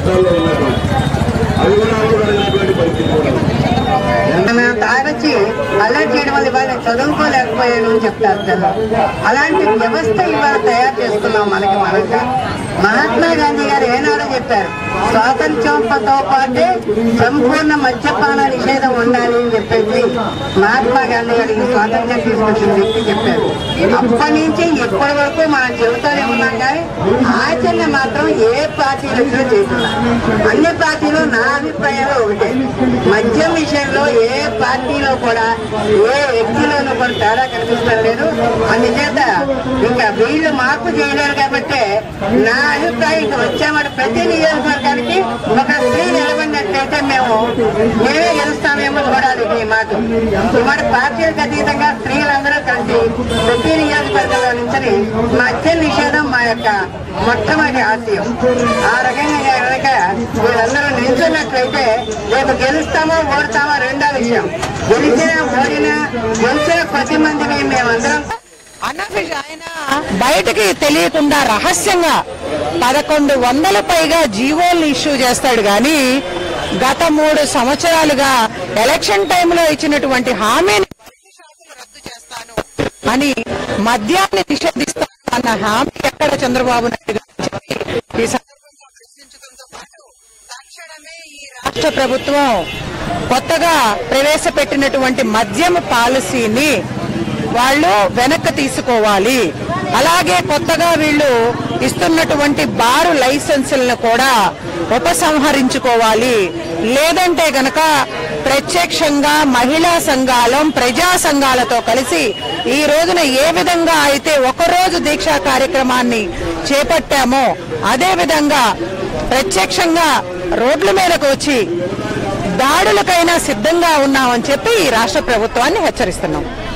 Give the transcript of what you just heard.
రాష్ట్రాల్లో ఉన్నటువంటి అవి కూడా అమలుపడినటువంటి పరిస్థితి కూడా ఉంది. మేము తాగొచ్చి అలర్ట్ చేయడం వల్ల ఇవాళ నేను చదువుకోలేకపోయాను అని చెప్తారు పిల్లలు అలాంటి వ్యవస్థ ఇవాళ తయారు చేసుకున్నాం మనకి మనగా మహాత్మా గాంధీ గారు ఏనాడో చెప్పారు స్వాతంత్ర్యంతో పాటే సంపూర్ణ మద్యపాన నిషేధం ఉండాలి అని చెప్పేసి మహాత్మా గాంధీ గారికి స్వాతంత్ర్యం తీసుకొచ్చిన వ్యక్తి చెప్పారు అప్పటి నుంచి ఇప్పటి వరకు మనం చెబుతూనే ఉన్నాం కానీ ఆచరణ మాత్రం ఏ పార్టీలు వచ్చినా చేస్తున్నారు అన్ని పార్టీలు నా అభిప్రాయంలో ఒకటే మద్యం విషయంలో ఏ పార్టీలో కూడా ఏ వ్యక్తిలోనూ కూడా తేడా కనిపిస్తడం లేదు అందుచేత ఇంకా వీళ్ళు మార్పు చేయలేరు కాబట్టి నా అభిప్రాయం ఇంకా వచ్చామని ప్రతి నియోజకవర్గానికి ఒక స్త్రీ నిలబడినట్లయితే మేము మేమే గెలుస్తామేమో చూడాలి ఈ మాట ఈ మాట పార్టీలకు అతీతంగా స్త్రీలందరూ కలిసి ప్రతి నియోజకవర్గంలో నుంచి మద్య నిషేధం మా యొక్క మొట్టమొదటి ఆశయం ఆ రకంగా కనుక వీళ్ళందరూ నిల్చున్నట్లయితే రేపు గెలుస్తామో ఓడతామో రెండో విషయం గెలిచినా ఓడినా గెలిచిన కొద్ది మందిని మేమందరం అన్అఫిష ఆయన బయటకి తెలియకుండా రహస్యంగా పదకొండు వందల పైగా జీవోలు ఇష్యూ చేస్తాడు గాని గత మూడు సంవత్సరాలుగా ఎలక్షన్ టైంలో ఇచ్చినటువంటి హామీని బయటి షాపులు రద్దు చేస్తాను అని మద్యాన్ని నిషేధిస్తాను అన్న హామీ ఎక్కడ చంద్రబాబు నాయుడు గారు చెప్పి ఈ సందర్భంగా ప్రశ్నించడంతో పాటు తక్షణమే ఈ రాష్ట్ర ప్రభుత్వం కొత్తగా ప్రవేశపెట్టినటువంటి మద్యం పాలసీని వాళ్ళు వెనక్కి తీసుకోవాలి అలాగే కొత్తగా వీళ్ళు ఇస్తున్నటువంటి బారు లైసెన్సులను కూడా ఉపసంహరించుకోవాలి లేదంటే గనక ప్రత్యక్షంగా మహిళా సంఘాలం ప్రజా సంఘాలతో కలిసి ఈ రోజున ఏ విధంగా అయితే ఒకరోజు దీక్షా కార్యక్రమాన్ని చేపట్టామో అదే విధంగా ప్రత్యక్షంగా రోడ్ల మీదకు వచ్చి దాడులకైనా సిద్ధంగా ఉన్నామని చెప్పి ఈ రాష్ట్ర ప్రభుత్వాన్ని హెచ్చరిస్తున్నాం